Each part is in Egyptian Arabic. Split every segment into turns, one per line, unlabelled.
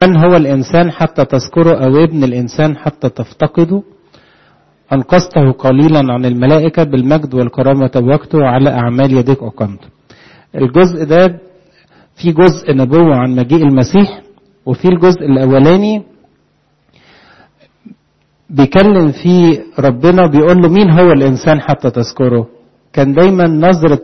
من هو الإنسان حتى تذكره أو ابن الإنسان حتى تفتقده أنقذته قليلا عن الملائكة بالمجد والكرامة توجته على أعمال يديك أقمته الجزء ده في جزء نبوة عن مجيء المسيح وفي الجزء الأولاني بيكلم فيه ربنا بيقول له مين هو الإنسان حتى تذكره كان دايما نظرة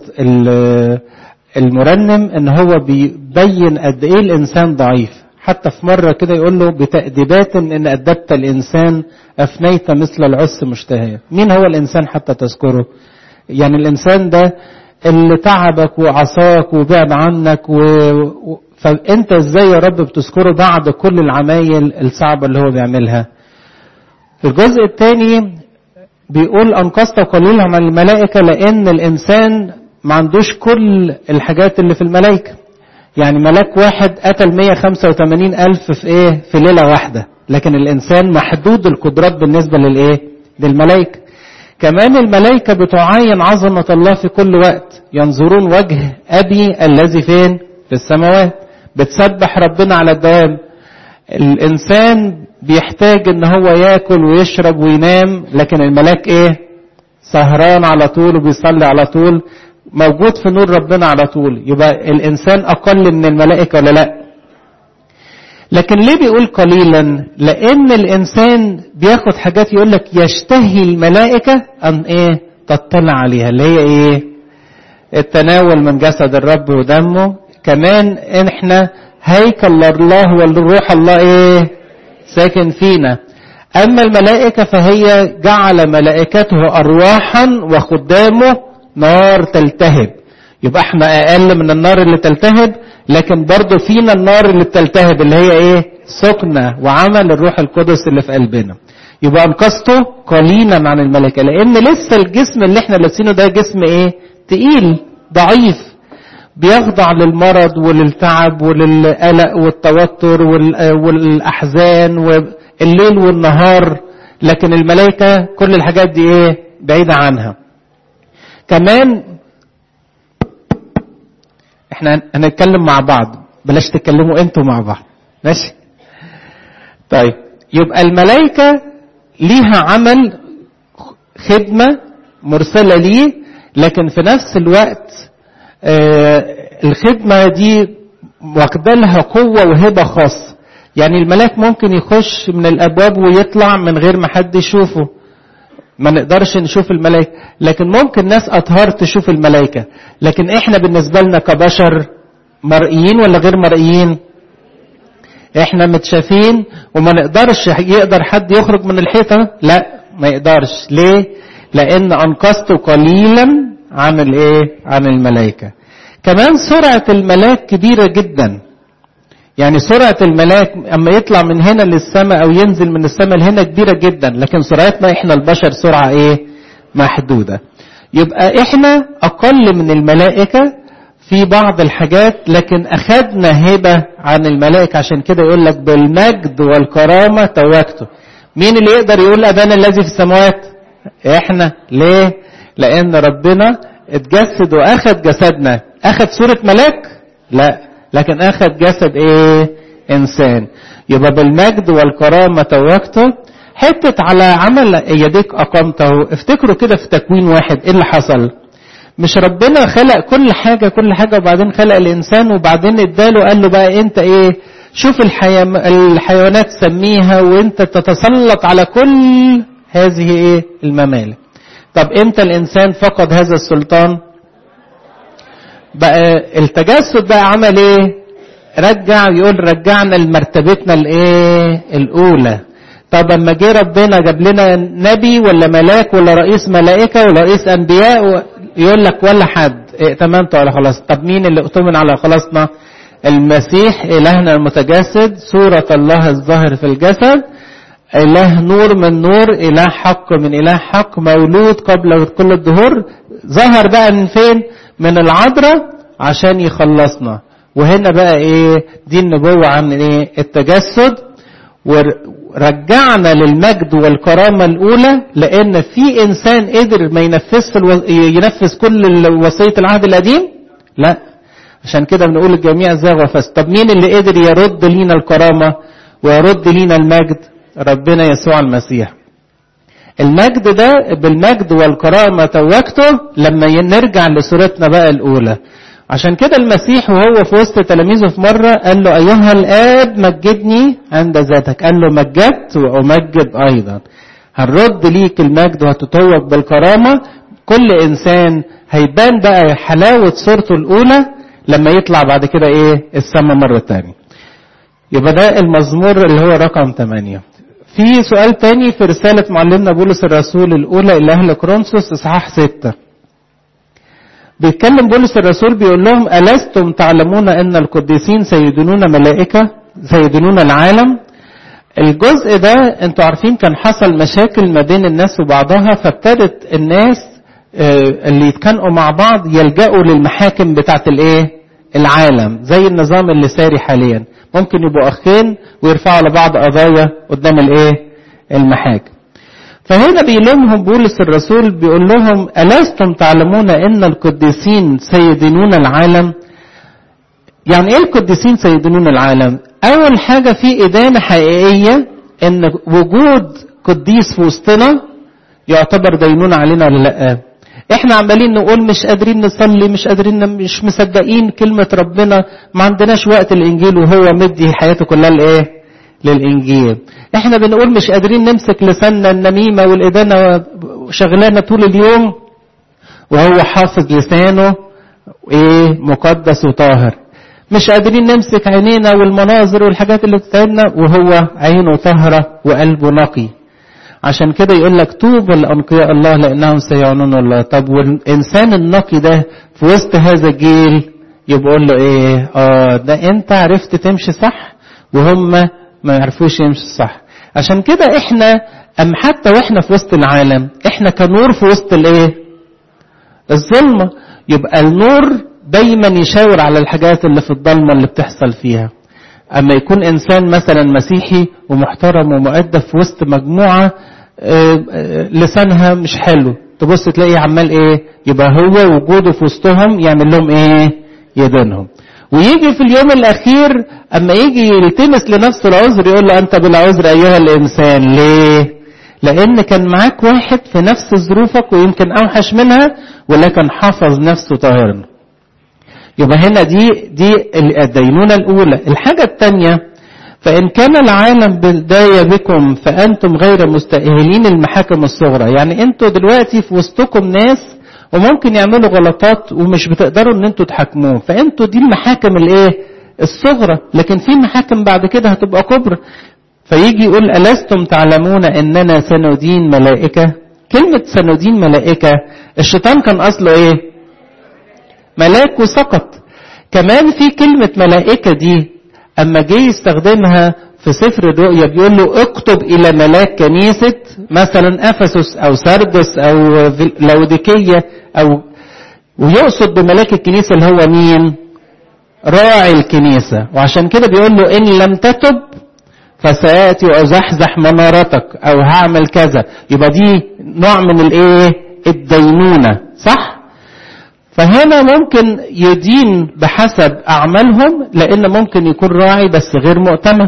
المرنم ان هو بيبين قد ايه الانسان ضعيف حتى في مرة كده يقول له بتأديبات ان أدبت الانسان افنيت مثل العس مشتهية مين هو الانسان حتى تذكره يعني الانسان ده اللي تعبك وعصاك وبعد عنك و... فانت ازاي يا رب بتذكره بعد كل العمايل الصعبة اللي هو بيعملها الجزء الثاني بيقول أنقذت قليلا عن الملائكة لأن الإنسان ما عندوش كل الحاجات اللي في الملائكة يعني ملاك واحد قتل 185 ألف في إيه في ليلة واحدة لكن الإنسان محدود القدرات بالنسبة للإيه للملائكة كمان الملائكة بتعاين عظمة الله في كل وقت ينظرون وجه أبي الذي فين في السماوات بتسبح ربنا على الدوام الإنسان بيحتاج ان هو ياكل ويشرب وينام لكن الملاك ايه سهران على طول وبيصلي على طول موجود في نور ربنا على طول يبقى الانسان اقل من الملائكه ولا لا لكن ليه بيقول قليلا لان الانسان بياخد حاجات يقول لك يشتهي الملائكه ان ايه تطلع عليها اللي هي ايه التناول من جسد الرب ودمه كمان احنا هيكل الله والروح الله ايه ساكن فينا أما الملائكة فهي جعل ملائكته أرواحا وخدامه نار تلتهب يبقى احنا أقل من النار اللي تلتهب لكن برضه فينا النار اللي بتلتهب اللي هي ايه سكنة وعمل الروح القدس اللي في قلبنا يبقى انقذته قليلا عن الملائكة لأن لسه الجسم اللي احنا لابسينه ده جسم ايه تقيل ضعيف بيخضع للمرض وللتعب وللقلق والتوتر والأحزان والليل والنهار لكن الملائكة كل الحاجات دي ايه بعيدة عنها كمان احنا هنتكلم مع بعض بلاش تتكلموا انتوا مع بعض ماشي طيب يبقى الملائكة ليها عمل خدمة مرسلة ليه لكن في نفس الوقت آه الخدمة دي واخده لها قوة وهبة خاصة يعني الملاك ممكن يخش من الأبواب ويطلع من غير ما حد يشوفه ما نقدرش نشوف الملائكة لكن ممكن ناس أطهار تشوف الملائكة لكن إحنا بالنسبة لنا كبشر مرئيين ولا غير مرئيين إحنا متشافين وما نقدرش يقدر حد يخرج من الحيطة لا ما يقدرش ليه لأن أنقذته قليلا عن الايه عن الملائكه كمان سرعه الملاك كبيره جدا يعني سرعه الملاك اما يطلع من هنا للسماء او ينزل من السماء لهنا كبيره جدا لكن سرعتنا احنا البشر سرعه ايه محدوده يبقى احنا اقل من الملائكه في بعض الحاجات لكن اخذنا هبه عن الملائكه عشان كده يقول لك بالمجد والكرامه توجته مين اللي يقدر يقول ابانا الذي في السماوات احنا ليه لان ربنا اتجسد واخد جسدنا اخد صورة ملاك لا لكن اخد جسد ايه انسان يبقى بالمجد والكرامة توجته حتة على عمل يديك اقامته افتكروا كده في تكوين واحد ايه اللي حصل مش ربنا خلق كل حاجة كل حاجة وبعدين خلق الانسان وبعدين اداله قال له بقى انت ايه شوف الحي... الحيوانات سميها وانت تتسلط على كل هذه ايه الممالك طب امتى الانسان فقد هذا السلطان بقى التجسد بقى عمل ايه رجع يقول رجعنا لمرتبتنا الايه الاولى طب اما جه ربنا جاب لنا نبي ولا ملاك ولا رئيس ملائكه ولا رئيس انبياء يقول لك ولا حد ائتمنت على خلاص طب مين اللي اؤتمن على خلاصنا المسيح الهنا المتجسد صوره الله الظاهر في الجسد إله نور من نور إله حق من إله حق مولود قبل كل الدهور ظهر بقى من فين من العذراء عشان يخلصنا وهنا بقى ايه دي النبوة عن ايه التجسد ورجعنا للمجد والكرامة الأولى لأن في إنسان قدر ما ينفذش الو... ينفذ كل وصية العهد القديم لا عشان كده بنقول الجميع زاغ وفسد طب مين اللي قدر يرد لينا الكرامة ويرد لينا المجد ربنا يسوع المسيح المجد ده بالمجد والكرامة توجته لما نرجع لصورتنا بقى الأولى عشان كده المسيح وهو في وسط تلاميذه في مرة قال له أيها الآب مجدني عند ذاتك قال له مجدت وأمجد أيضا هنرد ليك المجد وهتتوج بالكرامة كل إنسان هيبان بقى حلاوة صورته الأولى لما يطلع بعد كده إيه السما مرة تانية يبقى ده المزمور اللي هو رقم 8 في سؤال تاني في رسالة معلمنا بولس الرسول الأولى إلى أهل كورنثوس إصحاح 6 بيتكلم بولس الرسول بيقول لهم ألستم تعلمون أن القديسين سيدنون ملائكة سيدنون العالم الجزء ده انتوا عارفين كان حصل مشاكل ما بين الناس وبعضها فابتدت الناس اللي يتخانقوا مع بعض يلجأوا للمحاكم بتاعت الايه العالم زي النظام اللي ساري حاليا ممكن يبقوا اخين ويرفعوا لبعض قضايا قدام الايه المحاكم فهنا بيلومهم بولس الرسول بيقول لهم ألستم تعلمون أن القديسين سيدنون العالم يعني إيه القديسين سيدنون العالم أول حاجة في إدانة حقيقية أن وجود قديس في وسطنا يعتبر دينون علينا ولا لأ احنا عمالين نقول مش قادرين نصلي مش قادرين مش مصدقين كلمة ربنا ما عندناش وقت الانجيل وهو مدي حياته كلها لايه للانجيل احنا بنقول مش قادرين نمسك لساننا النميمة والادانة شغلانة طول اليوم وهو حافظ لسانه ايه مقدس وطاهر مش قادرين نمسك عينينا والمناظر والحاجات اللي بتتعبنا وهو عينه طاهرة وقلبه نقي عشان كده يقول لك طوبى لأنقياء الله لأنهم سيعنون الله طب والإنسان النقي ده في وسط هذا الجيل يقول له إيه آه ده أنت عرفت تمشي صح وهم ما يعرفوش يمشي صح عشان كده إحنا أم حتى وإحنا في وسط العالم إحنا كنور في وسط الإيه الظلمة يبقى النور دايما يشاور على الحاجات اللي في الضلمة اللي بتحصل فيها أما يكون إنسان مثلا مسيحي ومحترم ومؤدب في وسط مجموعة لسانها مش حلو تبص تلاقيه عمال إيه يبقى هو وجوده في وسطهم يعمل لهم إيه يدينهم ويجي في اليوم الأخير أما يجي يلتمس لنفسه العذر يقول له أنت بالعذر أيها الإنسان ليه؟ لأن كان معاك واحد في نفس ظروفك ويمكن أوحش منها ولكن حافظ نفسه طاهرا يبقى هنا دي دي الدينونة الأولى الحاجة الثانية فإن كان العالم بداية بكم فأنتم غير مستأهلين المحاكم الصغرى يعني أنتوا دلوقتي في وسطكم ناس وممكن يعملوا غلطات ومش بتقدروا ان انتوا تحاكموهم فانتوا دي المحاكم الايه الصغرى لكن في محاكم بعد كده هتبقى كبرى فيجي يقول ألستم تعلمون أننا سندين ملائكة كلمة سندين ملائكة الشيطان كان أصله إيه ملاك وسقط كمان في كلمة ملائكة دي أما جه يستخدمها في سفر الرؤيا بيقول له اكتب إلى ملاك كنيسة مثلا أفسس أو سردس أو لوديكية أو ويقصد بملاك الكنيسة اللي هو مين راعي الكنيسة وعشان كده بيقول له إن لم تتب فسآتي وأزحزح منارتك أو هعمل كذا يبقى دي نوع من الإيه الدينونة صح فهنا ممكن يدين بحسب أعمالهم لأن ممكن يكون راعي بس غير مؤتمن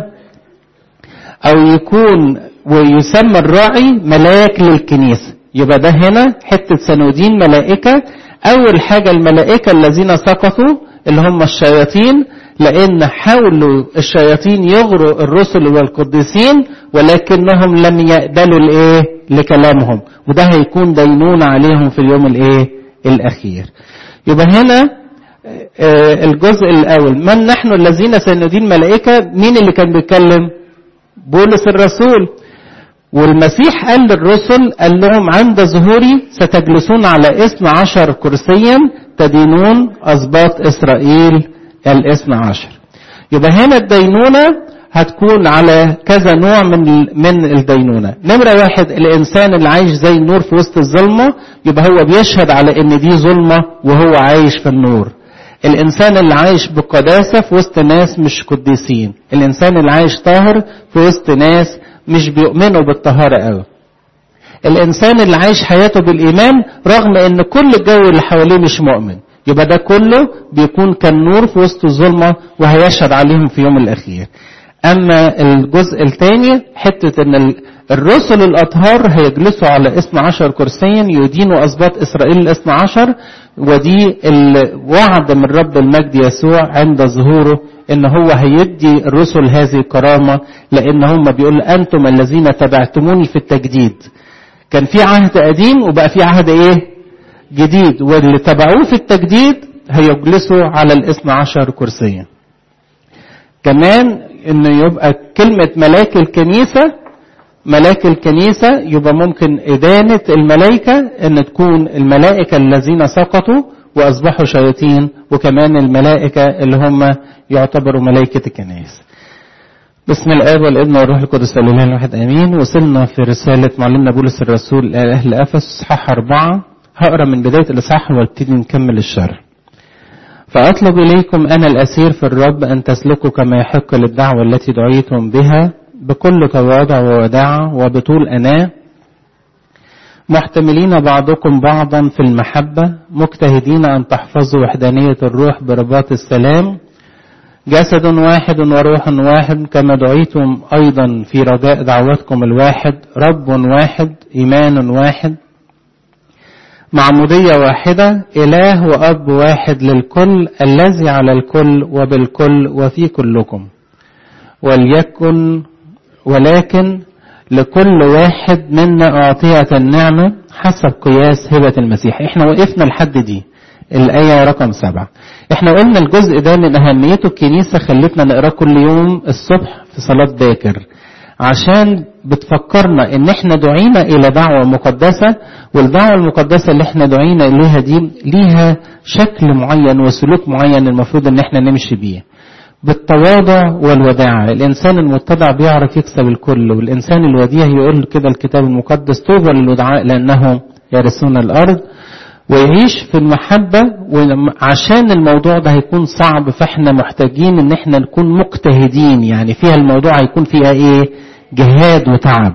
أو يكون ويسمى الراعي ملاك للكنيسة يبقى ده هنا حتة سنودين ملائكة أول حاجة الملائكة الذين سقطوا اللي هم الشياطين لأن حاولوا الشياطين يغروا الرسل والقديسين ولكنهم لم يقبلوا الإيه لكلامهم وده هيكون دينون عليهم في اليوم الإيه الأخير يبقى هنا الجزء الأول من نحن الذين سندين ملائكة مين اللي كان بيتكلم بولس الرسول والمسيح قال للرسل قال لهم عند ظهوري ستجلسون على اثنى عشر كرسيا تدينون أسباط إسرائيل الاثنى عشر يبقى هنا الدينونة هتكون على كذا نوع من من الدينونة نمرة واحد الإنسان اللي عايش زي النور في وسط الظلمة يبقى هو بيشهد على إن دي ظلمة وهو عايش في النور الإنسان اللي عايش بقداسة في وسط ناس مش قديسين الإنسان اللي عايش طاهر في وسط ناس مش بيؤمنوا بالطهارة قوي الإنسان اللي عايش حياته بالإيمان رغم إن كل الجو اللي حواليه مش مؤمن يبقى ده كله بيكون كالنور في وسط الظلمة وهيشهد عليهم في يوم الأخير اما الجزء الثاني حتة ان الرسل الاطهار هيجلسوا على اثنى عشر كرسيا يدينوا اسباط اسرائيل الاثنى عشر ودي الوعد من رب المجد يسوع عند ظهوره ان هو هيدي الرسل هذه الكرامة لان هم بيقول انتم الذين تبعتموني في التجديد كان في عهد قديم وبقى في عهد ايه جديد واللي تبعوه في التجديد هيجلسوا على الاثنى عشر كرسيا كمان ان يبقى كلمة ملاك الكنيسة ملاك الكنيسة يبقى ممكن إدانة الملائكة ان تكون الملائكة الذين سقطوا واصبحوا شياطين وكمان الملائكة اللي هم يعتبروا ملائكة الكنائس بسم الآب والابن والروح القدس الإله الواحد آمين وصلنا في رسالة معلمنا بولس الرسول إلى أهل أفس إصحاح أربعة هقرا من بداية الإصحاح وابتدي نكمل الشرح فأطلب إليكم أنا الأسير في الرب أن تسلكوا كما يحق للدعوة التي دعيتم بها بكل تواضع ووداعة وبطول أناة محتملين بعضكم بعضا في المحبة مجتهدين أن تحفظوا وحدانية الروح برباط السلام جسد واحد وروح واحد كما دعيتم أيضا في رجاء دعوتكم الواحد رب واحد إيمان واحد معمودية واحدة إله وأب واحد للكل الذي على الكل وبالكل وفي كلكم وليكن ولكن لكل واحد منا أعطية النعمة حسب قياس هبة المسيح احنا وقفنا لحد دي الآية رقم سبعة احنا قلنا الجزء ده من أهميته الكنيسة خلتنا نقراه كل يوم الصبح في صلاة باكر عشان بتفكرنا ان احنا دعينا الى دعوة مقدسة والدعوة المقدسة اللي احنا دعينا اليها دي ليها شكل معين وسلوك معين المفروض ان احنا نمشي بيه بالتواضع والوداعة الإنسان المتضع بيعرف يكسب الكل والإنسان الوديع يقول كده الكتاب المقدس طوبى للودعاء لأنهم يرثون الأرض ويعيش في المحبة وعشان الموضوع ده هيكون صعب فاحنا محتاجين ان احنا نكون مجتهدين يعني فيها الموضوع هيكون فيها ايه جهاد وتعب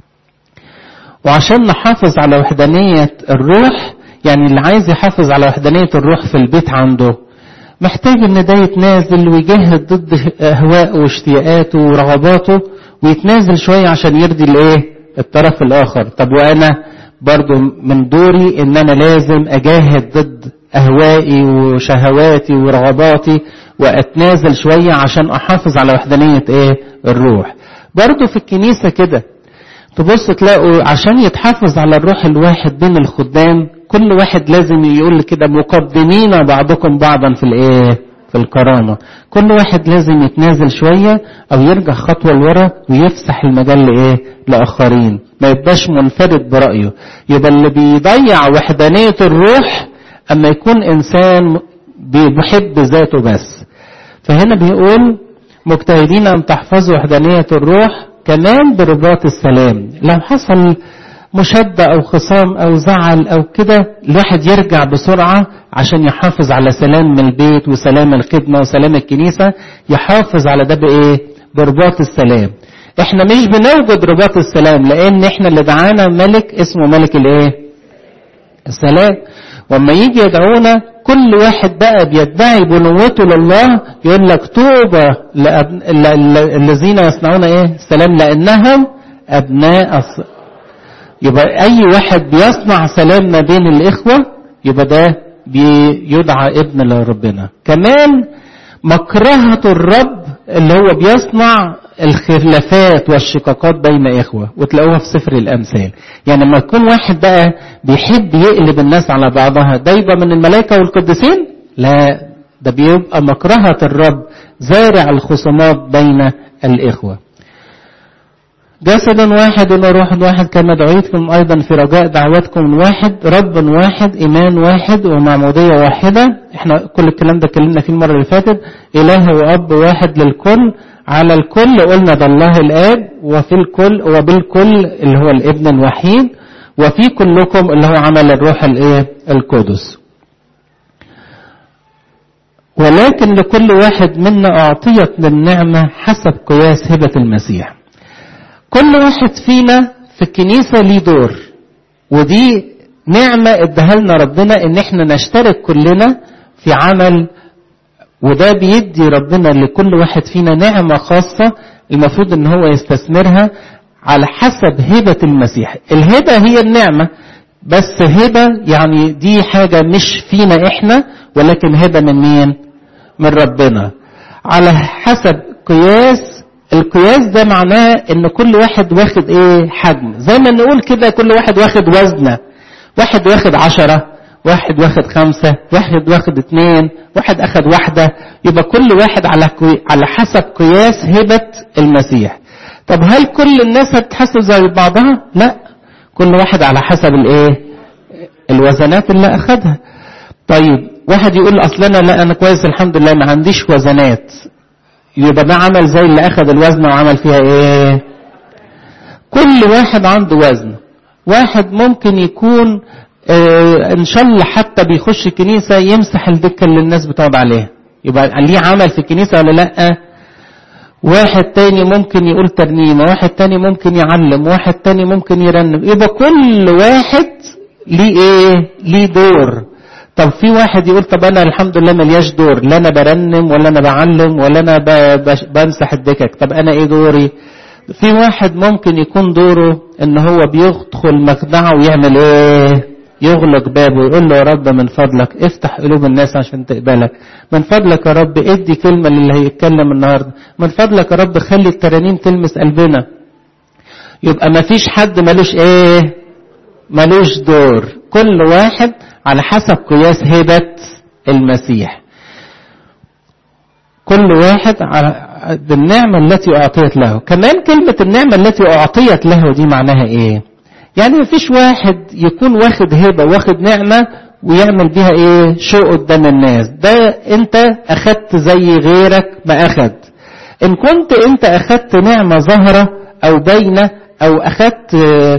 وعشان نحافظ على وحدانية الروح يعني اللي عايز يحافظ على وحدانية الروح في البيت عنده محتاج ان ده يتنازل ويجاهد ضد اهواءه واشتياقاته ورغباته ويتنازل شوية عشان يرضي الايه الطرف الاخر طب وانا برضو من دوري ان انا لازم اجاهد ضد اهوائي وشهواتي ورغباتي واتنازل شوية عشان احافظ على وحدانية ايه الروح برضو في الكنيسة كده تبص تلاقوا عشان يتحافظ على الروح الواحد بين الخدام كل واحد لازم يقول كده مقدمين بعضكم بعضا في الايه في الكرامة كل واحد لازم يتنازل شوية او يرجع خطوة لورا ويفسح المجال لايه لاخرين ما يبقاش منفرد برأيه يبقى اللي بيضيع وحدانية الروح اما يكون انسان بيحب ذاته بس فهنا بيقول مجتهدين ان تحفظوا وحدانية الروح كمان برباط السلام لو حصل مشدة أو خصام أو زعل أو كده الواحد يرجع بسرعة عشان يحافظ على سلام من البيت وسلام الخدمة وسلام الكنيسة يحافظ على ده بإيه؟ برباط السلام احنا مش بنوجد رباط السلام لأن احنا اللي دعانا ملك اسمه ملك الإيه؟ السلام وما يجي يدعونا كل واحد بقى بيدعي بنوته لله يقول لك طوبى الذين يصنعون ايه السلام لانهم ابناء الص... يبقى اي واحد بيصنع سلام ما بين الاخوه يبقى ده بيدعى ابن لربنا كمان مكرهة الرب اللي هو بيصنع الخلافات والشقاقات بين إخوة وتلاقوها في سفر الأمثال يعني لما يكون واحد بقى بيحب يقلب الناس على بعضها ده يبقى من الملائكة والقديسين لا ده بيبقى مكرهة الرب زارع الخصومات بين الإخوة جسد واحد وروح واحد كما دعيتكم أيضا في رجاء دعوتكم واحد رب واحد إيمان واحد ومعمودية واحدة احنا كل الكلام ده اتكلمنا فيه المرة اللي فاتت إله وأب واحد للكل على الكل قلنا ده الله الآب وفي الكل وبالكل اللي هو الابن الوحيد وفي كلكم اللي هو عمل الروح الايه القدس ولكن لكل واحد منا أعطيت للنعمة حسب قياس هبة المسيح كل واحد فينا في الكنيسة ليه دور ودي نعمة ادها لنا ربنا ان احنا نشترك كلنا في عمل وده بيدي ربنا لكل واحد فينا نعمة خاصة المفروض ان هو يستثمرها على حسب هبة المسيح الهبة هي النعمة بس هبة يعني دي حاجة مش فينا احنا ولكن هبة من مين من ربنا على حسب قياس القياس ده معناه ان كل واحد واخد ايه حجم زي ما نقول كده كل واحد واخد وزنه واحد واخد عشرة واحد واخد خمسة واحد واخد اتنين واحد اخد واحدة يبقى كل واحد على على حسب قياس هبة المسيح طب هل كل الناس هتحسب زي بعضها لا كل واحد على حسب الايه الوزنات اللي اخدها طيب واحد يقول اصل انا لا انا كويس الحمد لله ما عنديش وزنات يبقى ده عمل زي اللي اخد الوزن وعمل فيها ايه كل واحد عنده وزن واحد ممكن يكون اه ان شاء الله حتى بيخش كنيسة يمسح الدكة اللي الناس بتقعد عليها يبقى ليه عمل في الكنيسة ولا لا واحد تاني ممكن يقول ترنيمة واحد تاني ممكن يعلم واحد تاني ممكن يرنم يبقى كل واحد ليه ايه ليه دور طب في واحد يقول طب انا الحمد لله ملياش دور لا انا برنم ولا انا بعلم ولا انا بمسح الدكك طب انا ايه دوري في واحد ممكن يكون دوره ان هو بيدخل مخدعه ويعمل ايه يغلق بابه ويقول له يا رب من فضلك افتح قلوب الناس عشان تقبلك من فضلك يا رب ادي كلمة للي هيتكلم النهاردة من فضلك يا رب خلي الترانيم تلمس قلبنا يبقى ما فيش حد ملوش ايه ملوش دور كل واحد على حسب قياس هبة المسيح كل واحد على بالنعمة التي أعطيت له كمان كلمة النعمة التي أعطيت له دي معناها إيه يعني مفيش واحد يكون واخد هبة واخد نعمة ويعمل بيها إيه شو قدام الناس ده أنت أخدت زي غيرك ما أخد إن كنت أنت أخدت نعمة ظاهرة أو باينة أو أخدت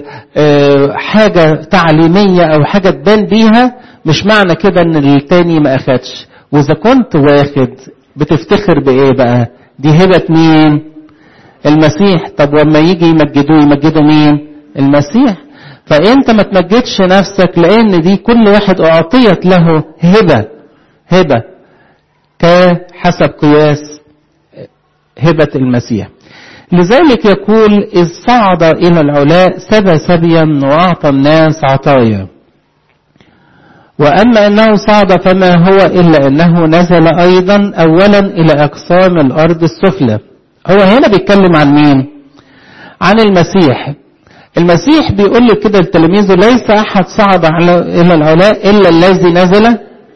حاجة تعليمية أو حاجة تبان بيها مش معنى كده إن التاني ما أخدش وإذا كنت واخد بتفتخر بإيه بقى دي هبة مين المسيح طب وما يجي يمجدوه يمجدوا مين المسيح فانت ما تمجدش نفسك لان دي كل واحد اعطيت له هبة هبة كحسب قياس هبة المسيح لذلك يقول إذ صعد إلى العلاء سبى سبيا وأعطى الناس عطايا وأما أنه صعد فما هو إلا أنه نزل أيضا أولا إلى أقسام الأرض السفلى هو هنا بيتكلم عن مين عن المسيح المسيح بيقول لك كده لتلاميذه ليس أحد صعد على إلى العلاء إلا الذي نزل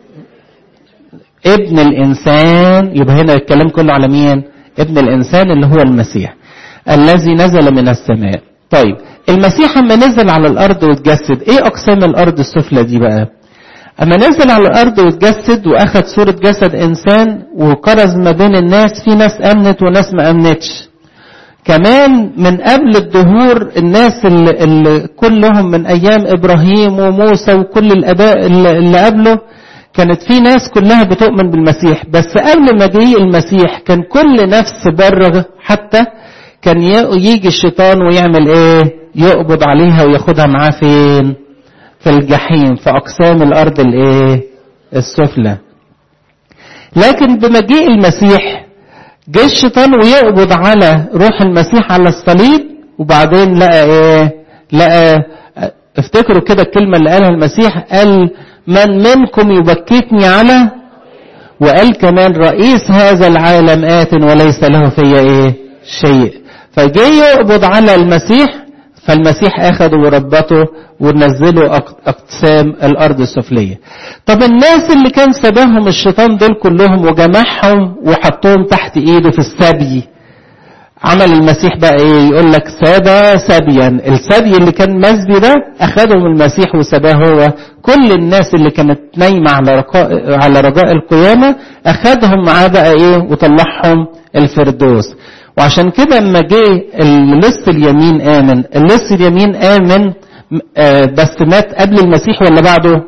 ابن الإنسان يبقى هنا الكلام كله على مين ابن الإنسان اللي هو المسيح الذي نزل من السماء طيب المسيح اما نزل على الأرض واتجسد ايه أقسام الأرض السفلى دي بقى أما نزل على الأرض واتجسد وأخذ صورة جسد إنسان وكرز ما بين الناس في ناس أمنت وناس ما أمنتش كمان من قبل الدهور الناس اللي, اللي كلهم من أيام إبراهيم وموسى وكل الآباء اللي, اللي قبله كانت في ناس كلها بتؤمن بالمسيح بس قبل مجيء المسيح كان كل نفس بر حتى كان يجي الشيطان ويعمل ايه يقبض عليها وياخدها معاه فين في الجحيم في أقسام الأرض الإيه؟ السفلى. لكن بمجيء المسيح جه الشيطان ويقبض على روح المسيح على الصليب وبعدين لقى إيه؟ لقى افتكروا كده الكلمة اللي قالها المسيح قال من منكم يبكتني على وقال كمان رئيس هذا العالم آت وليس له في إيه؟ شيء. فجه يقبض على المسيح فالمسيح أخده وربطه ونزله أقسام الأرض السفلية طب الناس اللي كان سباهم الشيطان دول كلهم وجمعهم وحطهم تحت إيده في السبي عمل المسيح بقى ايه يقول لك سبى سبيا السبي اللي كان مسبي ده اخذهم المسيح وسباه هو كل الناس اللي كانت نايمه على رجاء على رجاء القيامه اخذهم معاه بقى ايه وطلعهم الفردوس وعشان كده اما جه اللص اليمين امن اللص اليمين امن بس مات قبل المسيح ولا بعده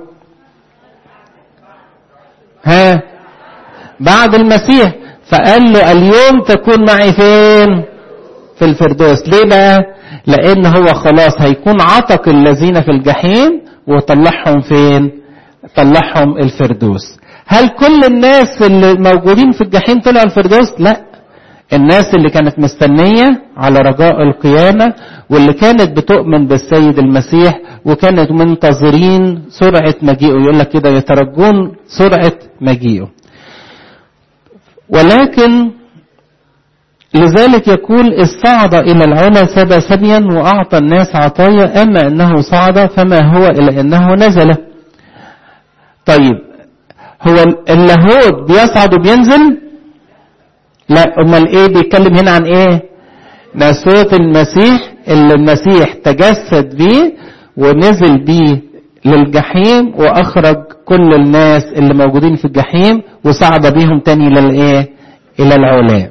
ها بعد المسيح فقال له اليوم تكون معي فين في الفردوس ليه بقى لان هو خلاص هيكون عتق الذين في الجحيم وطلعهم فين طلعهم الفردوس هل كل الناس اللي موجودين في الجحيم طلعوا الفردوس لا الناس اللي كانت مستنية على رجاء القيامة واللي كانت بتؤمن بالسيد المسيح وكانت منتظرين سرعة مجيئه يقول لك كده يترجون سرعة مجيئه ولكن لذلك يقول إذ صعد إلى العلا سبى سبيا وأعطى الناس عطايا أما أنه صعد فما هو إلا أنه نزل طيب هو اللاهوت بيصعد وبينزل لا امال ايه بيتكلم هنا عن ايه ناسوت المسيح اللي المسيح تجسد بيه ونزل بيه للجحيم واخرج كل الناس اللي موجودين في الجحيم وصعد بيهم تاني للايه الى العلا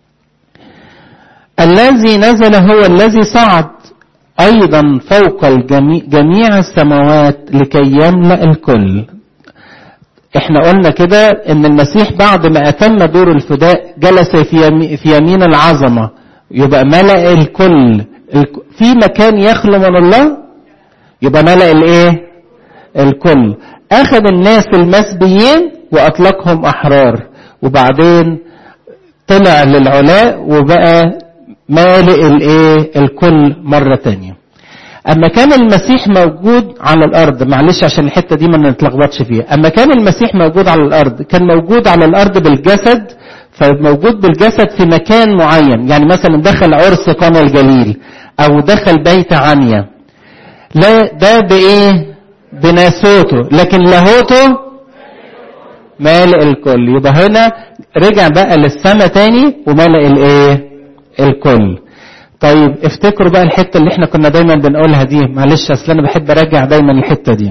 الذي نزل هو الذي صعد ايضا فوق الجميع جميع السماوات لكي يملا الكل احنا قلنا كده ان المسيح بعد ما اتم دور الفداء جلس في في يمين العظمه يبقى ملأ الكل في مكان يخلو من الله يبقى ملأ الايه الكل اخذ الناس المسبيين واطلقهم احرار وبعدين طلع للعلاء وبقى مالئ الايه الكل مره تانيه اما كان المسيح موجود على الارض معلش عشان الحته دي ما نتلخبطش فيها اما كان المسيح موجود على الارض كان موجود على الارض بالجسد فموجود بالجسد في مكان معين يعني مثلا دخل عرس قنا الجليل او دخل بيت عنيا لا ده بايه بناسوته لكن لاهوته مالئ الكل يبقى هنا رجع بقى للسماء تاني وملأ الايه الكل طيب افتكروا بقى الحتة اللي احنا كنا دايما بنقولها دي معلش اصل انا بحب ارجع دايما الحتة دي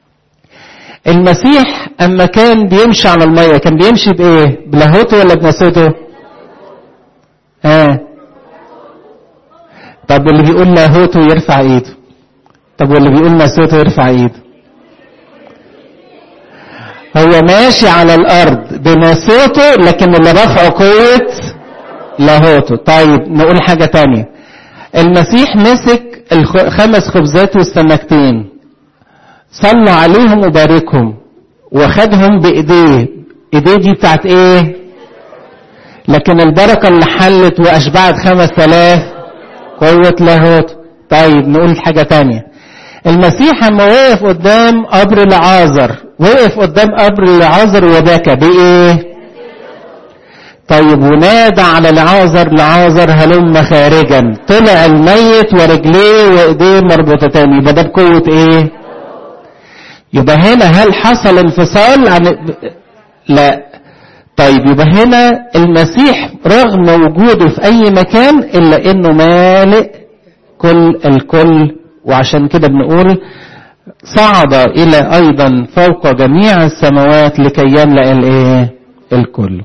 المسيح اما كان بيمشي على المية كان بيمشي بايه بلاهوته ولا بناسوته ها آه. طب واللي بيقول لاهوته يرفع ايده طب واللي بيقول ناسوته يرفع ايده هو ماشي على الارض بناسوته لكن اللي رفعه قوه لاهوته طيب نقول حاجة تانية المسيح مسك الخمس خبزات والسمكتين صلى عليهم وباركهم وخدهم بايديه ايديه دي بتاعت ايه لكن البركة اللي حلت واشبعت خمس الاف قوة لاهوت طيب نقول حاجة تانية المسيح لما وقف قدام قبر لعازر وقف قدام قبر لعازر وبكى بايه طيب ونادى على لعازر لعازر هلم خارجا طلع الميت ورجليه وايديه مربوطتان يبقى ده بقوة ايه يبقى هنا هل حصل انفصال عن لا طيب يبقى هنا المسيح رغم وجوده في اي مكان الا انه مالئ كل الكل وعشان كده بنقول صعد الى ايضا فوق جميع السماوات لكي يملأ الايه الكل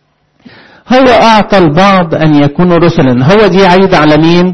هو أعطى البعض أن يكونوا رسلا هو دي عيد على مين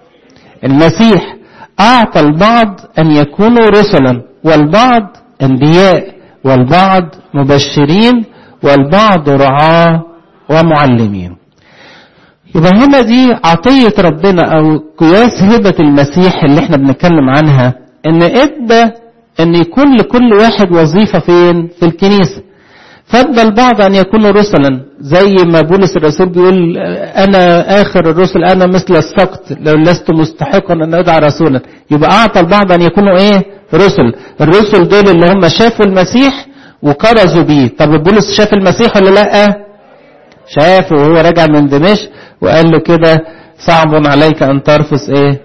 المسيح أعطى البعض أن يكونوا رسلا والبعض أنبياء والبعض مبشرين والبعض رعاة ومعلمين يبقى هنا دي عطية ربنا أو قياس هبة المسيح اللي احنا بنتكلم عنها ان ادى ان يكون لكل واحد وظيفة فين في الكنيسة فضل البعض أن يكونوا رسلا زي ما بولس الرسول بيقول أنا آخر الرسل أنا مثل السقط لو لست مستحقا أن أدعى رسولا يبقى أعطى البعض أن يكونوا إيه رسل الرسل دول اللي هم شافوا المسيح وكرزوا بيه طب بولس شاف المسيح ولا لا شافه وهو راجع من دمشق وقال له كده صعب عليك أن ترفس إيه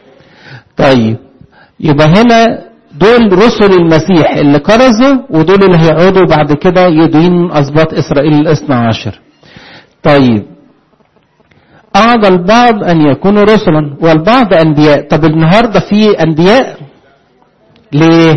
طيب يبقى هنا دول رسل المسيح اللي كرزوا ودول اللي هيقعدوا بعد كده يدين أسباط إسرائيل الاثنى عشر طيب أعضى البعض أن يكونوا رسلا والبعض أنبياء طب النهاردة في أنبياء ليه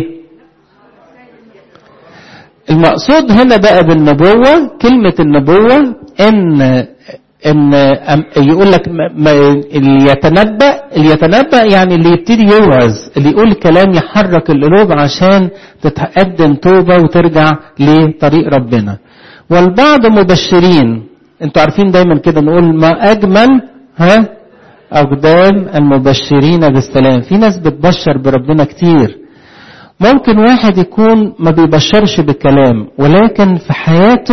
المقصود هنا بقى بالنبوة كلمة النبوة إن ان يقول لك اللي يتنبأ اللي يتنبأ يعني اللي يبتدي يوعظ اللي يقول كلام يحرك القلوب عشان تتقدم توبة وترجع لطريق ربنا والبعض مبشرين انتوا عارفين دايما كده نقول ما اجمل ها اقدام المبشرين بالسلام في ناس بتبشر بربنا كتير ممكن واحد يكون ما بيبشرش بالكلام ولكن في حياته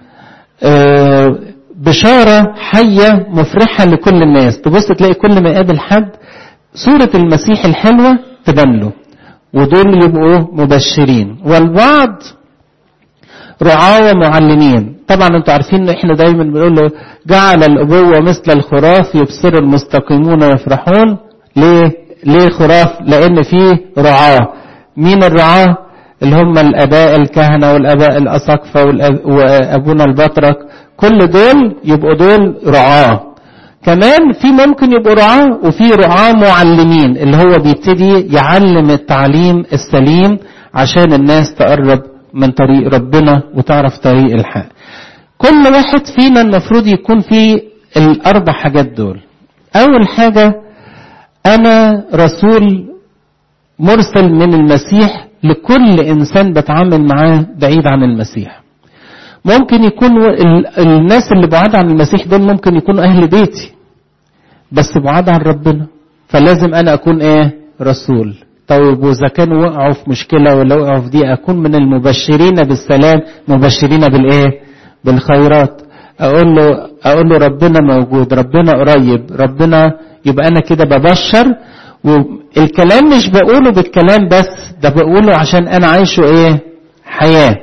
بشارة حية مفرحة لكل الناس تبص تلاقي كل ما يقابل حد صورة المسيح الحلوة تبان له ودول يبقوا مبشرين والبعض رعاة ومعلمين طبعا انتوا عارفين ان احنا دايما بنقول له جعل الابوة مثل الخراف يبصر المستقيمون ويفرحون ليه ليه خراف لان فيه رعاة مين الرعاة اللي هم الاباء الكهنة والاباء الاساقفة وابونا البطرك كل دول يبقوا دول رعاة كمان في ممكن يبقوا رعاة وفي رعاة معلمين اللي هو بيبتدي يعلم التعليم السليم عشان الناس تقرب من طريق ربنا وتعرف طريق الحق كل واحد فينا المفروض يكون فيه الاربع حاجات دول اول حاجة انا رسول مرسل من المسيح لكل انسان بتعامل معاه بعيد عن المسيح ممكن يكون الناس اللي بعاد عن المسيح دول ممكن يكونوا اهل بيتي بس بعاد عن ربنا فلازم انا اكون ايه رسول طيب واذا كانوا وقعوا في مشكله ولا وقعوا في دي اكون من المبشرين بالسلام مبشرين بالايه بالخيرات اقول له اقول له ربنا موجود ربنا قريب ربنا يبقى انا كده ببشر والكلام مش بقوله بالكلام بس ده بقوله عشان انا عايشه ايه حياه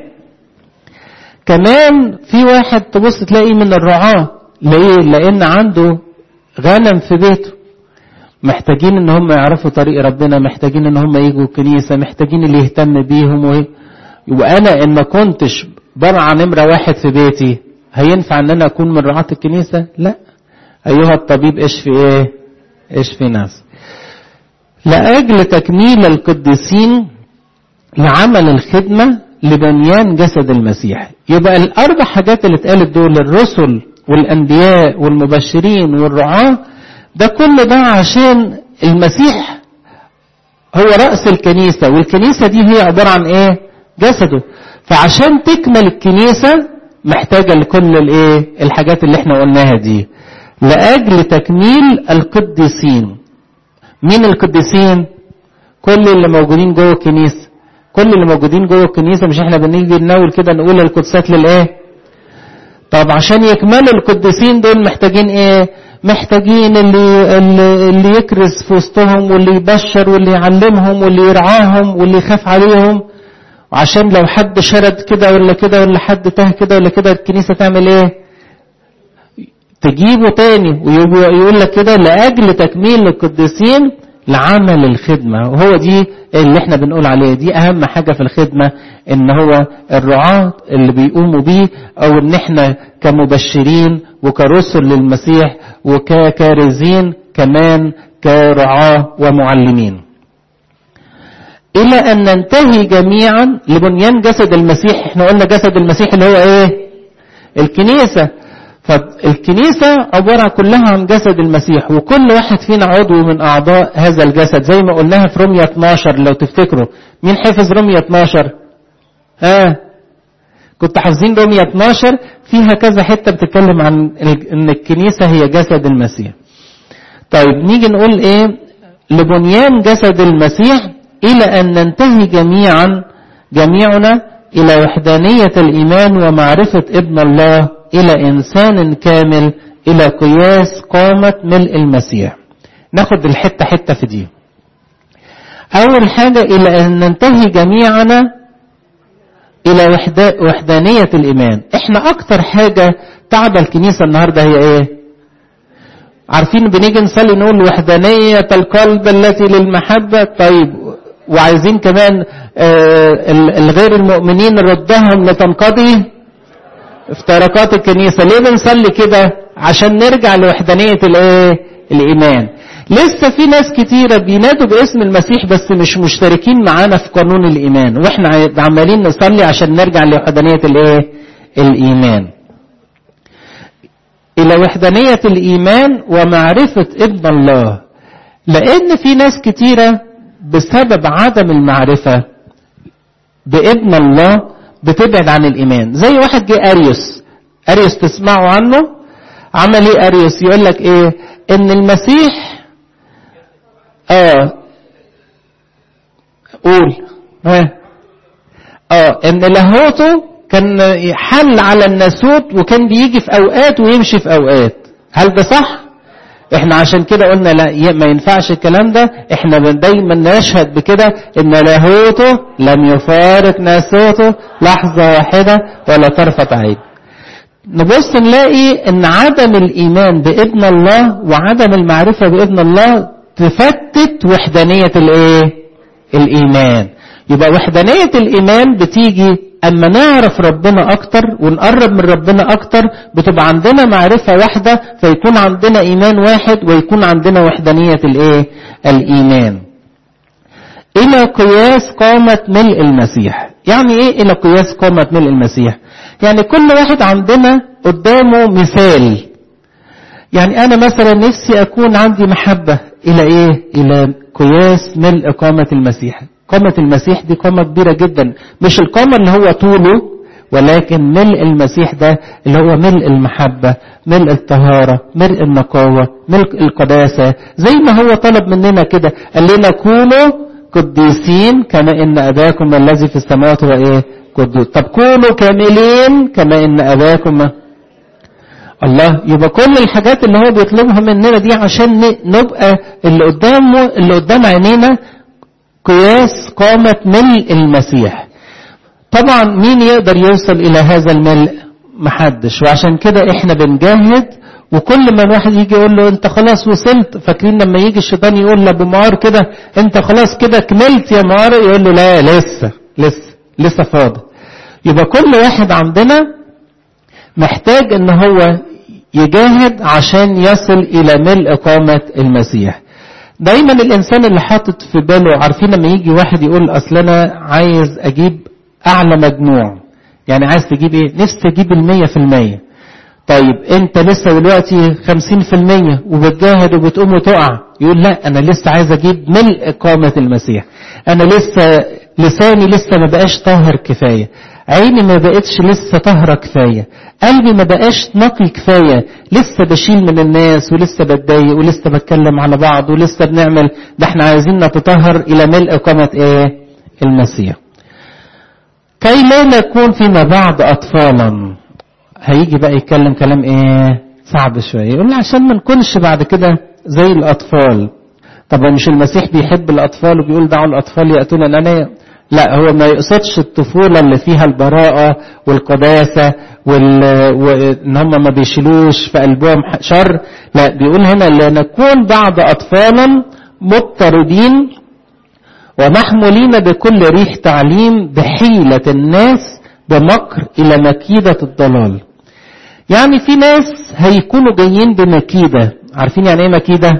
كمان في واحد تبص تلاقي من الرعاة ليه لان عنده غنم في بيته محتاجين ان هم يعرفوا طريق ربنا محتاجين ان هم يجوا الكنيسة محتاجين اللي يهتم بيهم و... وانا ان ما كنتش برعى نمرة واحد في بيتي هينفع ان انا اكون من رعاة الكنيسة لا ايها الطبيب اشفي ايه اشفي ناس لاجل تكميل القديسين لعمل الخدمة لبنيان جسد المسيح يبقى الاربع حاجات اللي اتقالت دول الرسل والانبياء والمبشرين والرعاه ده كل ده عشان المسيح هو راس الكنيسه والكنيسه دي هي عباره عن ايه جسده فعشان تكمل الكنيسه محتاجه لكل الايه الحاجات اللي احنا قلناها دي لاجل تكميل القديسين مين القديسين كل اللي موجودين جوه الكنيسه كل اللي موجودين جوه الكنيسه مش احنا بنيجي نناول كده نقول القدسات للايه طب عشان يكملوا القديسين دول محتاجين ايه محتاجين اللي اللي يكرس في وسطهم واللي يبشر واللي يعلمهم واللي يرعاهم واللي يخاف عليهم وعشان لو حد شرد كده ولا كده ولا حد تاه كده ولا كده الكنيسه تعمل ايه تجيبه تاني ويقول لك كده لاجل تكميل القديسين لعمل الخدمة وهو دي اللي احنا بنقول عليه دي اهم حاجة في الخدمة ان هو الرعاة اللي بيقوموا بيه او ان احنا كمبشرين وكرسل للمسيح وككارزين كمان كرعاة ومعلمين الى ان ننتهي جميعا لبنيان جسد المسيح احنا قلنا جسد المسيح اللي هو ايه الكنيسة فالكنيسة عبارة كلها عن جسد المسيح وكل واحد فينا عضو من أعضاء هذا الجسد زي ما قلناها في رمية 12 لو تفتكروا مين حفظ رمية 12 ها كنت حافظين رمية 12 فيها كذا حتة بتتكلم عن ان الكنيسة هي جسد المسيح طيب نيجي نقول ايه لبنيان جسد المسيح الى ان ننتهي جميعا جميعنا الى وحدانية الايمان ومعرفة ابن الله إلى إنسان كامل إلى قياس قامة ملء المسيح ناخد الحتة حتة في دي أول حاجة إلى أن ننتهي جميعنا إلى وحدانية الإيمان إحنا أكتر حاجة تعب الكنيسة النهاردة هي إيه عارفين بنيجي نصلي نقول وحدانية القلب التي للمحبة طيب وعايزين كمان آه الغير المؤمنين ردهم لتنقضي افتراقات الكنيسة ليه بنصلي كده عشان نرجع لوحدانية الايه الايمان لسه في ناس كتيرة بينادوا باسم المسيح بس مش مشتركين معانا في قانون الايمان واحنا عمالين نصلي عشان نرجع لوحدانية الايه الايمان الى وحدانية الايمان ومعرفة ابن الله لان في ناس كتيرة بسبب عدم المعرفة بابن الله بتبعد عن الإيمان زي واحد جه أريوس أريوس تسمعوا عنه عمل إيه أريوس يقول لك إيه إن المسيح آه قول ها اه ان لاهوته كان حل على الناسوت وكان بيجي في اوقات ويمشي في اوقات هل ده صح احنا عشان كده قلنا لا ما ينفعش الكلام ده احنا دايما نشهد بكده ان لاهوته لم يفارق ناسوته لحظة واحدة ولا طرفة عين نبص نلاقي ان عدم الايمان بابن الله وعدم المعرفة بابن الله تفتت وحدانية الايه الايمان يبقى وحدانية الايمان بتيجي اما نعرف ربنا اكتر ونقرب من ربنا اكتر بتبقى عندنا معرفة واحدة فيكون عندنا ايمان واحد ويكون عندنا وحدانية الايه الايمان الى قياس قامة ملء المسيح يعني ايه الى قياس قامة ملء المسيح يعني كل واحد عندنا قدامه مثال يعني انا مثلا نفسي اكون عندي محبة الى ايه الى قياس ملء قامة المسيح قامة المسيح دي قامة كبيرة جدا مش القامة اللي هو طوله ولكن ملء المسيح ده اللي هو ملء المحبة ملء الطهارة ملء النقاوة ملء القداسة زي ما هو طلب مننا كده قال لنا كونوا قديسين كما ان اباكم الذي في السماوات هو ايه قدوس طب كونوا كاملين كما ان اباكم الله يبقى كل الحاجات اللي هو بيطلبها مننا دي عشان نبقى اللي قدامه اللي قدام عينينا قياس قامة ملء المسيح طبعا مين يقدر يوصل الى هذا الملء محدش وعشان كده احنا بنجاهد وكل ما الواحد يجي يقول له انت خلاص وصلت فاكرين لما يجي الشيطان يقول لابو معار كده انت خلاص كده كملت يا معار يقول له لا لسه لسه لسه فاضل يبقى كل واحد عندنا محتاج ان هو يجاهد عشان يصل الى ملء قامة المسيح دايما الانسان اللي حاطط في باله عارفين لما يجي واحد يقول اصل انا عايز اجيب اعلى مجموع يعني عايز تجيب ايه نفسي اجيب المية في المية طيب انت لسه دلوقتي خمسين في المية وبتجاهد وبتقوم وتقع يقول لا انا لسه عايز اجيب ملء قامة المسيح انا لسه لساني لسه ما بقاش طاهر كفاية عيني ما بقتش لسه طاهرة كفاية قلبي ما بقاش نقي كفاية لسه بشيل من الناس ولسه بتضايق ولسه بتكلم على بعض ولسه بنعمل ده احنا عايزين نتطهر الى ملء قامة ايه المسيح كي لا نكون فيما بعد اطفالا هيجي بقى يتكلم كلام ايه صعب شوية يقول عشان ما نكونش بعد كده زي الاطفال طب مش المسيح بيحب الاطفال وبيقول دعوا الاطفال ياتون انا لا هو ما يقصدش الطفولة اللي فيها البراءة والقداسة وال... وان هم ما بيشيلوش في قلبهم شر لا بيقول هنا لنكون بعد اطفالا مضطردين ومحمولين بكل ريح تعليم بحيلة الناس بمكر الى مكيدة الضلال يعني في ناس هيكونوا جايين بمكيدة عارفين يعني ايه مكيدة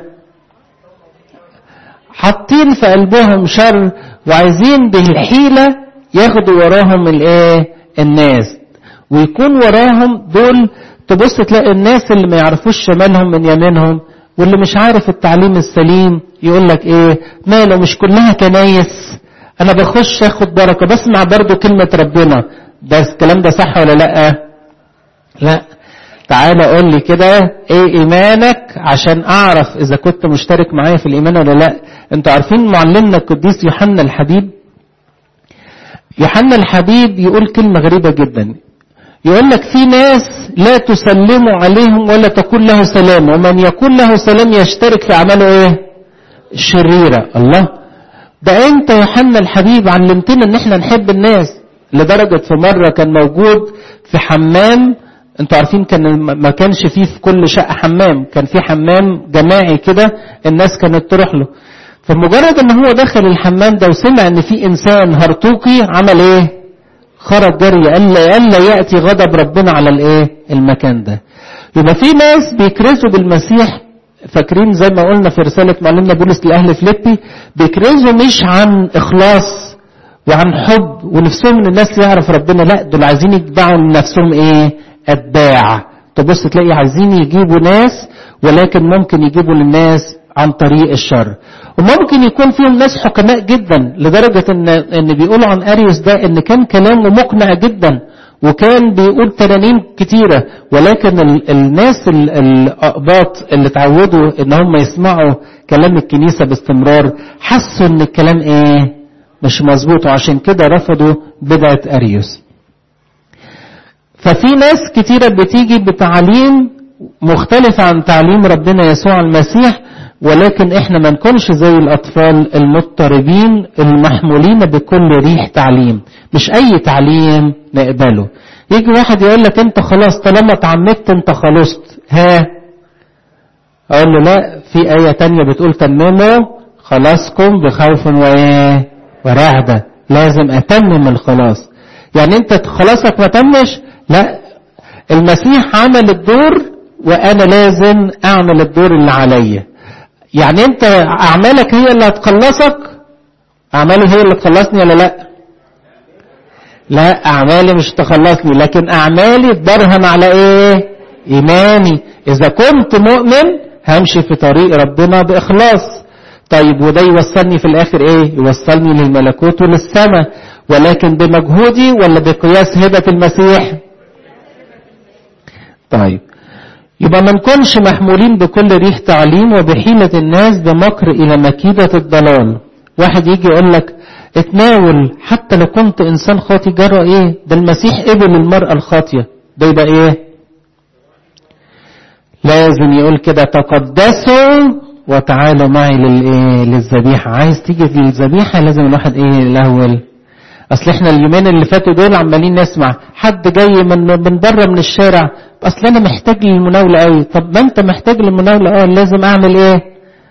حاطين في قلبهم شر وعايزين بالحيلة ياخدوا وراهم الايه الناس ويكون وراهم دول تبص تلاقي الناس اللي ما يعرفوش شمالهم من يمينهم واللي مش عارف التعليم السليم يقول لك ايه ماله مش كلها كنايس انا بخش اخد بركة بسمع برضو كلمة ربنا ده الكلام ده صح ولا لا لا تعالى قول لي كده ايه ايمانك عشان اعرف اذا كنت مشترك معايا في الايمان ولا لا انتوا عارفين معلمنا القديس يوحنا الحبيب يوحنا الحبيب يقول كلمة غريبة جدا يقول لك في ناس لا تسلم عليهم ولا تقول له سلام ومن يقول له سلام يشترك في اعماله ايه الشريرة الله ده انت يوحنا الحبيب علمتنا ان احنا نحب الناس لدرجة في مرة كان موجود في حمام انتوا عارفين كان ما كانش فيه في كل شقة حمام كان في حمام جماعي كده الناس كانت تروح له فمجرد ان هو دخل الحمام ده وسمع ان في انسان هرطوقي عمل ايه خرج جري الا الا ياتي غضب ربنا على الايه المكان ده يبقى في ناس بيكرزوا بالمسيح فاكرين زي ما قلنا في رسالة معلمنا بولس لأهل فيليبي بيكرزوا مش عن إخلاص وعن حب ونفسهم ان الناس يعرف ربنا لا دول عايزين يتبعوا لنفسهم ايه اتباع تبص تلاقي عايزين يجيبوا ناس ولكن ممكن يجيبوا للناس عن طريق الشر وممكن يكون فيهم ناس حكماء جدا لدرجة ان, إن بيقولوا عن اريوس ده ان كان كلامه مقنع جدا وكان بيقول ترانيم كتيرة ولكن ال الناس ال الأقباط اللي اتعودوا ان هم يسمعوا كلام الكنيسة باستمرار حسوا ان الكلام ايه مش مظبوط وعشان كده رفضوا بدعة أريوس ففي ناس كتيرة بتيجي بتعليم مختلف عن تعليم ربنا يسوع المسيح ولكن احنا ما نكونش زي الاطفال المضطربين المحمولين بكل ريح تعليم مش اي تعليم نقبله يجي واحد يقول لك انت خلاص طالما اتعمدت انت خلصت ها اقول له لا في ايه تانية بتقول تمموا خلاصكم بخوف وايه ورعبة لازم اتمم الخلاص يعني انت خلاصك ما تمش لا المسيح عمل الدور وانا لازم اعمل الدور اللي عليا يعني انت اعمالك هي اللي هتخلصك اعمالي هي اللي تخلصني ولا لا لا اعمالي مش تخلصني لكن اعمالي تبرهن على ايه ايماني اذا كنت مؤمن همشي في طريق ربنا باخلاص طيب وده يوصلني في الاخر ايه يوصلني للملكوت وللسماء ولكن بمجهودي ولا بقياس هبة المسيح طيب يبقى ما نكونش محمولين بكل ريح تعليم وبحيلة الناس بمكر إلى مكيدة الضلال واحد يجي يقول لك اتناول حتى لو كنت إنسان خاطي جرى إيه ده المسيح قبل المرأة الخاطية ده يبقى إيه لازم يقول كده تقدسوا وتعالوا معي للإيه للذبيحة عايز تيجي للذبيحة لازم الواحد إيه الأول اصل احنا اليومين اللي فاتوا دول عمالين نسمع حد جاي من من بره من الشارع اصل انا محتاج للمناوله قوي طب ما انت محتاج للمناوله اه لازم اعمل ايه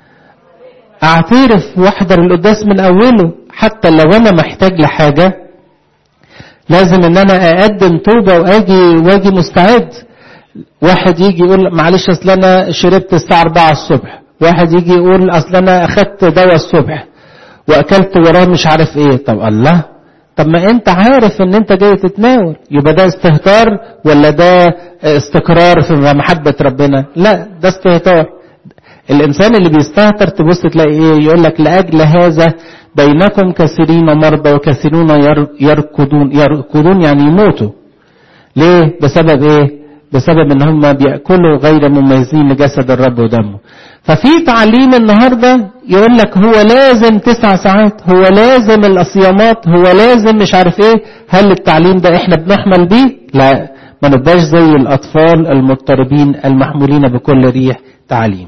اعترف واحضر القداس من اوله حتى لو انا محتاج لحاجه لازم ان انا اقدم توبه واجي واجي مستعد واحد يجي يقول معلش اصل انا شربت الساعه 4 الصبح واحد يجي يقول اصل انا اخدت دواء الصبح واكلت وراه مش عارف ايه طب الله طب ما انت عارف ان انت جاي تتناول يبقى ده استهتار ولا ده استقرار في محبة ربنا لا ده استهتار الانسان اللي بيستهتر تبص تلاقي ايه يقول لك لاجل هذا بينكم كثيرين مرضى وكثيرون يركضون يركضون يعني يموتوا ليه بسبب ايه بسبب ان هم بياكلوا غير مميزين لجسد الرب ودمه ففي تعليم النهارده يقول لك هو لازم تسع ساعات هو لازم الصيامات هو لازم مش عارف ايه هل التعليم ده احنا بنحمل بيه لا ما نبقاش زي الاطفال المضطربين المحمولين بكل ريح تعليم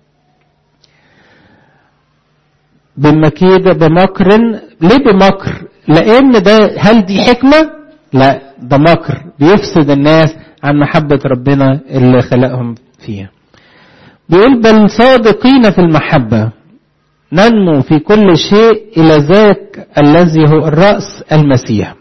بمكيد بمكر ليه بمكر لان ده هل دي حكمه لا ده مكر بيفسد الناس عن محبة ربنا اللي خلقهم فيها بيقول بل صادقين في المحبة ننمو في كل شيء إلى ذاك الذي هو الرأس المسيح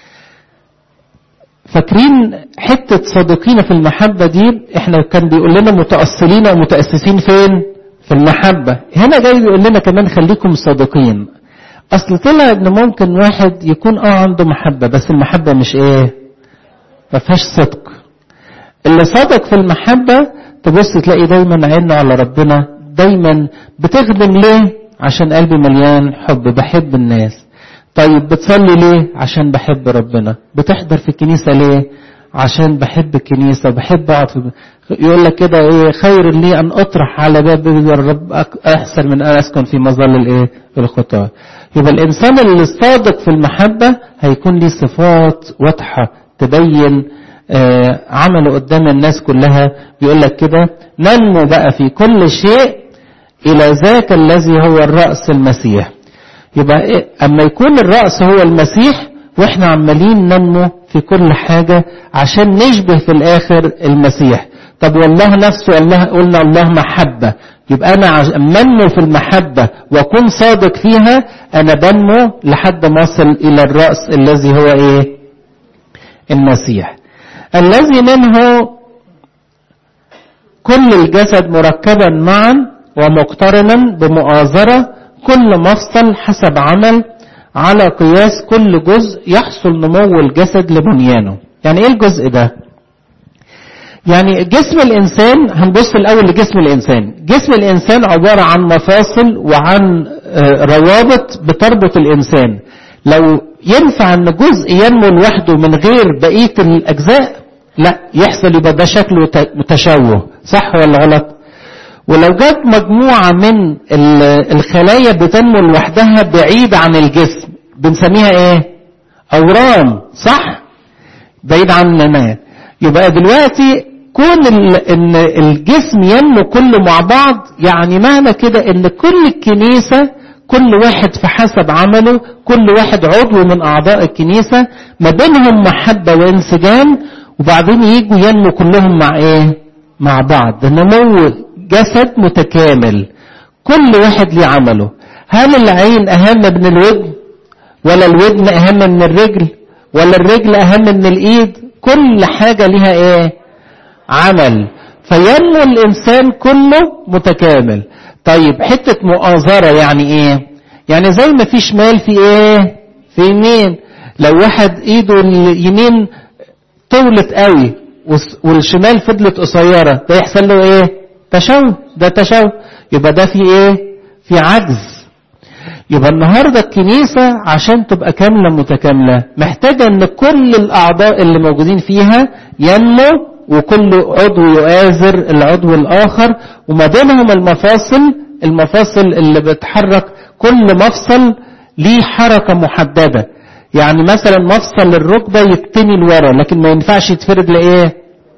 فاكرين حتة صادقين في المحبة دي احنا كان بيقول لنا متأصلين ومتأسسين فين في المحبة هنا جاي بيقول لنا كمان خليكم صادقين اصل طلع ان ممكن واحد يكون اه عنده محبة بس المحبة مش ايه ما فيهاش صدق اللي صادق في المحبة تبص تلاقي دايما عينه على ربنا دايما بتخدم ليه عشان قلبي مليان حب بحب الناس طيب بتصلي ليه عشان بحب ربنا بتحضر في الكنيسة ليه عشان بحب الكنيسة بحب اقعد في يقول لك كده ايه خير لي ان اطرح على باب الرب احسن من ان اسكن في مظل الايه الخطاه يبقى الانسان اللي صادق في المحبة هيكون ليه صفات واضحة تبين آه عمله قدام الناس كلها بيقول لك كده ننمو بقى في كل شيء الى ذاك الذي هو الرأس المسيح يبقى إيه؟ اما يكون الرأس هو المسيح واحنا عمالين ننمو في كل حاجة عشان نشبه في الاخر المسيح طب والله نفسه الله قلنا الله محبة يبقى انا منمو في المحبة واكون صادق فيها انا بنمو لحد ما اصل الى الرأس الذي هو ايه المسيح الذي منه كل الجسد مركبا معا ومقترنا بمؤازرة كل مفصل حسب عمل على قياس كل جزء يحصل نمو الجسد لبنيانه يعني ايه الجزء ده يعني جسم الانسان هنبص الاول لجسم الانسان جسم الانسان عبارة عن مفاصل وعن روابط بتربط الانسان لو ينفع ان جزء ينمو لوحده من غير بقية الاجزاء لا يحصل يبقى ده شكله تشوه صح ولا غلط ولو جت مجموعة من الخلايا بتنمو لوحدها بعيد عن الجسم بنسميها ايه اورام صح بعيد عننا يبقى دلوقتي كون ان الجسم ينمو كله مع بعض يعني معنى كده ان كل الكنيسة كل واحد في حسب عمله كل واحد عضو من اعضاء الكنيسة ما بينهم محبة وانسجام وبعدين يجوا ينمو كلهم مع ايه مع بعض نمو جسد متكامل كل واحد ليه عمله هل العين اهم من الودن ولا الودن اهم من الرجل ولا الرجل اهم من الايد كل حاجة ليها ايه عمل فينمو الانسان كله متكامل طيب حتة مؤازرة يعني ايه يعني زي ما في شمال في ايه في يمين لو واحد ايده اليمين طولت قوي والشمال فضلت قصيرة ده يحصل له ايه تشوه ده تشوه يبقى ده في ايه في عجز يبقى النهاردة الكنيسة عشان تبقى كاملة متكاملة محتاجة ان كل الاعضاء اللي موجودين فيها ينمو وكل عضو يؤازر العضو الاخر وما بينهم المفاصل المفاصل اللي بتحرك كل مفصل ليه حركة محددة يعني مثلا مفصل الركبة يتني لورا لكن ما ينفعش يتفرد لايه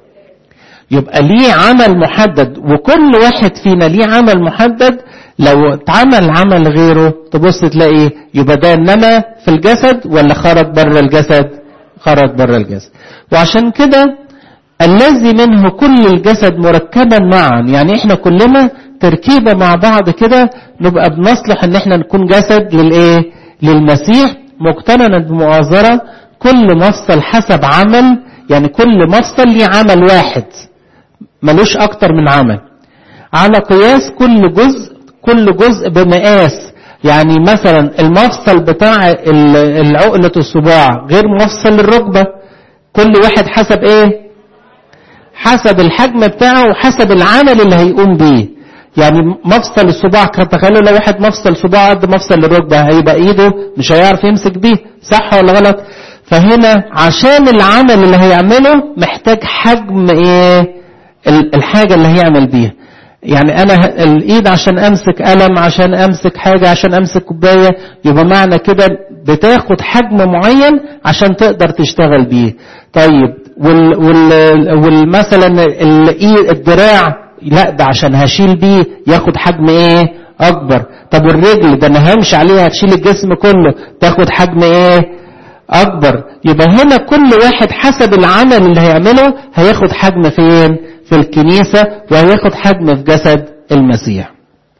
يبقى ليه عمل محدد وكل واحد فينا ليه عمل محدد لو اتعمل عمل غيره تبص تلاقي يبقى ده انما في الجسد ولا خرج بره الجسد خرج بره الجسد وعشان كده الذي منه كل الجسد مركبا معا يعني احنا كلنا تركيبة مع بعض كده نبقى بنصلح ان احنا نكون جسد للايه للمسيح مقترنا بمؤازرة كل مفصل حسب عمل يعني كل مفصل ليه عمل واحد ملوش اكتر من عمل على قياس كل جزء كل جزء بمقاس يعني مثلا المفصل بتاع العقلة الصباع غير مفصل الركبة كل واحد حسب ايه حسب الحجم بتاعه وحسب العمل اللي هيقوم بيه يعني مفصل الصباع تخيلوا لو واحد مفصل صباع قد مفصل الركبة هيبقى ايده مش هيعرف يمسك بيه صح ولا غلط فهنا عشان العمل اللي هيعمله محتاج حجم ايه الحاجة اللي هيعمل بيها يعني انا الايد عشان امسك قلم عشان امسك حاجة عشان امسك كوباية يبقى معنى كده بتاخد حجم معين عشان تقدر تشتغل بيه طيب وال وال والمثلا الايد الدراع لا ده عشان هشيل بيه ياخد حجم ايه اكبر طب والرجل ده انا همشي عليها هتشيل الجسم كله تاخد حجم ايه اكبر يبقى هنا كل واحد حسب العمل اللي هيعمله هياخد حجم فين في الكنيسة وهياخد حجم في جسد المسيح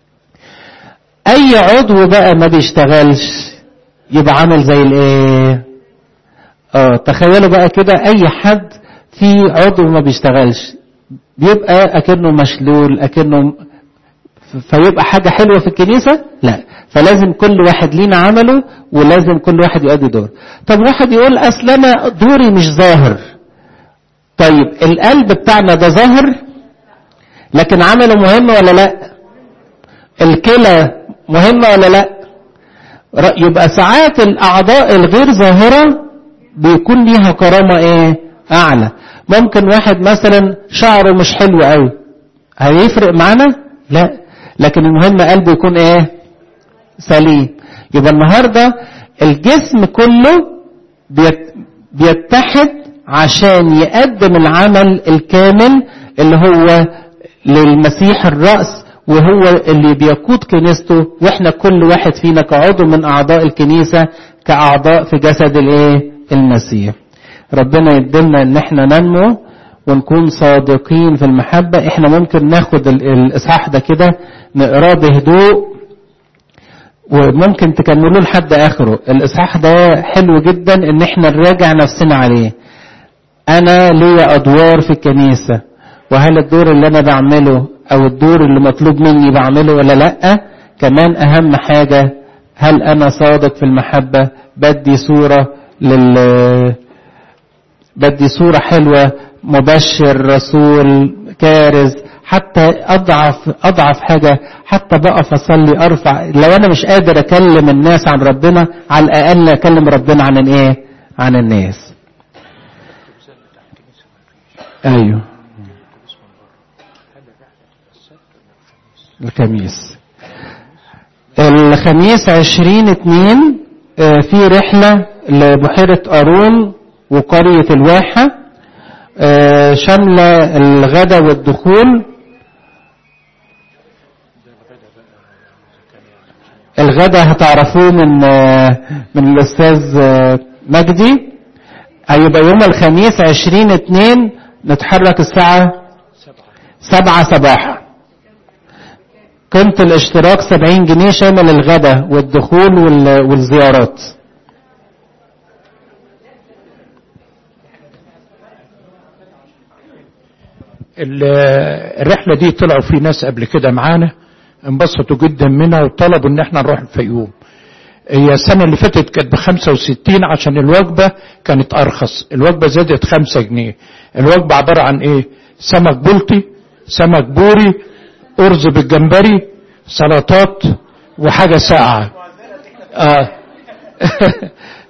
اي عضو بقى ما بيشتغلش يبقى عامل زي الايه اه تخيلوا بقى كده اي حد في عضو ما بيشتغلش بيبقى اكنه مشلول اكنه فيبقى حاجة حلوة في الكنيسة لا فلازم كل واحد لينا عمله ولازم كل واحد يؤدي دور طب واحد يقول اصل انا دوري مش ظاهر طيب القلب بتاعنا ده ظاهر لكن عمله مهم ولا لا الكلى مهمة ولا لا يبقى ساعات الاعضاء الغير ظاهرة بيكون ليها كرامة ايه اعلى ممكن واحد مثلا شعره مش حلو قوي هيفرق معانا لا لكن المهم قلبه يكون ايه سليم يبقى النهاردة الجسم كله بيتحد عشان يقدم العمل الكامل اللي هو للمسيح الرأس وهو اللي بيقود كنيسته واحنا كل واحد فينا كعضو من اعضاء الكنيسة كاعضاء في جسد الايه المسيح ربنا يدلنا ان احنا ننمو ونكون صادقين في المحبة احنا ممكن ناخد الاصحاح ده كده نقراه بهدوء وممكن تكملوه لحد اخره الاصحاح ده حلو جدا ان احنا نراجع نفسنا عليه انا ليا ادوار في الكنيسة وهل الدور اللي انا بعمله او الدور اللي مطلوب مني بعمله ولا لا كمان اهم حاجة هل انا صادق في المحبة بدي صورة لل بدي صورة حلوة مبشر رسول كارز حتى اضعف اضعف حاجة حتى بقف اصلي ارفع لو انا مش قادر اكلم الناس عن ربنا على الاقل اكلم ربنا عن الايه عن الناس ايوه الخميس الخميس عشرين اتنين آه، في رحلة لبحيرة قارون وقرية الواحة آه، شاملة الغدا والدخول الغدا هتعرفوه من آه، من الأستاذ آه، مجدي هيبقى يوم الخميس عشرين اتنين نتحرك الساعة سبعة صباحا قيمة الاشتراك سبعين جنيه شامل الغدا والدخول وال- والزيارات
ال- الرحلة دي طلعوا في ناس قبل كده معانا انبسطوا جدا منها وطلبوا ان احنا نروح الفيوم هي السنة اللي فاتت كانت ب 65 عشان الوجبة كانت أرخص الوجبة زادت 5 جنيه الوجبة عبارة عن إيه سمك بلطي سمك بوري أرز بالجمبري سلطات وحاجة ساقعة آه.